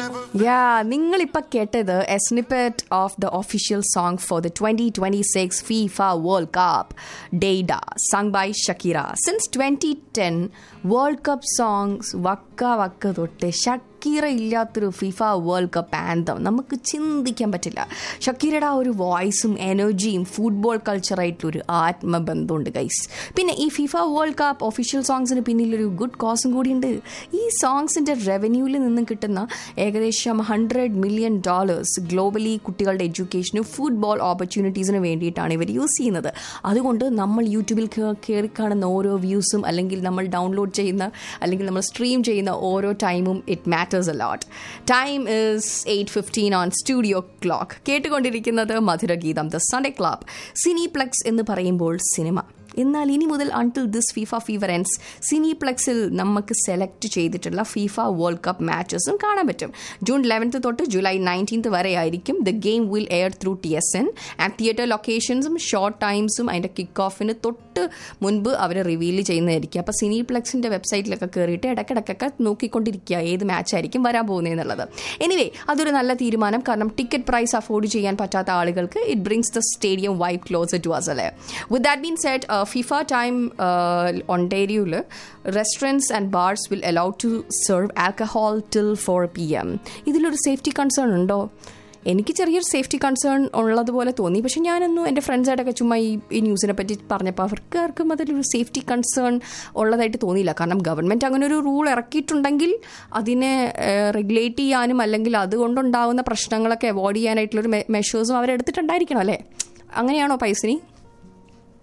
യാ നിങ്ങളിപ്പോ കേട്ടത് a snippet of the official song for the twenty twenty six FIFA world cup ഡെയ്ഡ sung by Shakira since twenty ten world cup songs Waka Waka തൊട്ട് Shakira ഇല്ലാത്തൊരു FIFA world cup anthem നമുക്ക് ചിന്തിക്കാൻ പറ്റില്ല ഷക്കീറയുടെ ആ ഒരു വോയിസും എനർജിയും ഫുട്ബോൾ കൾച്ചറായിട്ടുള്ളൊരു ആത്മബന്ധമുണ്ട് ഗൈസ് പിന്നെ ഈ ഫിഫ വേൾഡ് കപ്പ് ഒഫീഷ്യൽ സോങ്സിന് പിന്നിലൊരു ഗുഡ് കോസും കൂടിയുണ്ട് ഈ സോങ്സിൻ്റെ റവന്യൂവിൽ നിന്നും കിട്ടുന്ന ഏകദേശം ഹൺഡ്രഡ് മില്യൺ ഡോളേഴ്സ് ഗ്ലോബലി കുട്ടികളുടെ എഡ്യൂക്കേഷനും ഫുട്ബോൾ ഓപ്പർച്യൂണിറ്റീസിന് വേണ്ടിയിട്ടാണ് ഇവർ യൂസ് ചെയ്യുന്നത് അതുകൊണ്ട് നമ്മൾ യൂട്യൂബിൽ കയറി കാണുന്ന ഓരോ വ്യൂസും അല്ലെങ്കിൽ നമ്മൾ ഡൗൺലോഡ് ചെയ്യുന്ന അല്ലെങ്കിൽ നമ്മൾ സ്ട്രീം ചെയ്യുന്ന ഓരോ ടൈമും it matters a lot time is eight fifteen on studio clock കേട്ടുകൊണ്ടിരിക്കുന്നത് Madhurageetham the Sunday club Cineplex എന്ന് പറയുമ്പോൾ സിനിമ എന്നാൽ ഇനി മുതൽ until this FIFA fever ends സിനിപ്ലെക്സിൽ നമുക്ക് സെലക്ട് ചെയ്തിട്ടുള്ള ഫീഫ വേൾഡ് കപ്പ് മാച്ചസും കാണാൻ പറ്റും ജൂൺ ലെവൻത്ത് തൊട്ട് ജൂലൈ നയൻറ്റീൻത്ത് വരെ ആയിരിക്കും the game will air through T S N and theatre ലൊക്കേഷൻസും ഷോർട്ട് ടൈംസും അതിൻ്റെ കിക്ക് ഓഫിന് തൊട്ട് മുൻപ് അവർ റിവീൽ ചെയ്യുന്നതായിരിക്കും അപ്പോൾ സിനിപ്ലെക്സിൻ്റെ വെബ്സൈറ്റിലൊക്കെ കയറിയിട്ട് ഇടയ്ക്കിടയ്ക്കൊക്കെ നോക്കിക്കൊണ്ടിരിക്കുക ഏത് മാച്ചായിരിക്കും വരാൻ പോകുന്നതെന്നുള്ളത് എനിവേ അതൊരു നല്ല തീരുമാനം കാരണം ടിക്കറ്റ് പ്രൈസ് അഫോർഡ് ചെയ്യാൻ പറ്റാത്ത ആളുകൾക്ക് it brings the stadium vibe close to us അല്ലേ with that been set FIFA time ഒണ്ടേരിയോയിൽ restaurants and bars will allow to serve alcohol till four P M ഇതിലൊരു സേഫ്റ്റി കൺസേൺ ഉണ്ടോ എനിക്ക് ചെറിയൊരു safety concern ഉള്ളതുപോലെ തോന്നി പക്ഷെ ഞാനൊന്നും എൻ്റെ ഫ്രണ്ട്സായിട്ടൊക്കെ ചുമ്മാ ഈ ഈ ന്യൂസിനെ പറ്റി പറഞ്ഞപ്പോൾ അവർക്ക് ആർക്കും അതിലൊരു സേഫ്റ്റി കൺസേൺ ഉള്ളതായിട്ട് തോന്നിയില്ല കാരണം ഗവൺമെൻറ് അങ്ങനെ ഒരു റൂൾ ഇറക്കിയിട്ടുണ്ടെങ്കിൽ അതിനെ റെഗുലേറ്റ് ചെയ്യാനും അല്ലെങ്കിൽ അതുകൊണ്ടുണ്ടാകുന്ന പ്രശ്നങ്ങളൊക്കെ അവോയ്ഡ് ചെയ്യാനായിട്ടുള്ളൊരു മെഷേഴ്സും അവരെടുത്തിട്ടുണ്ടായിരിക്കണം അല്ലേ അങ്ങനെയാണോ പൈസനി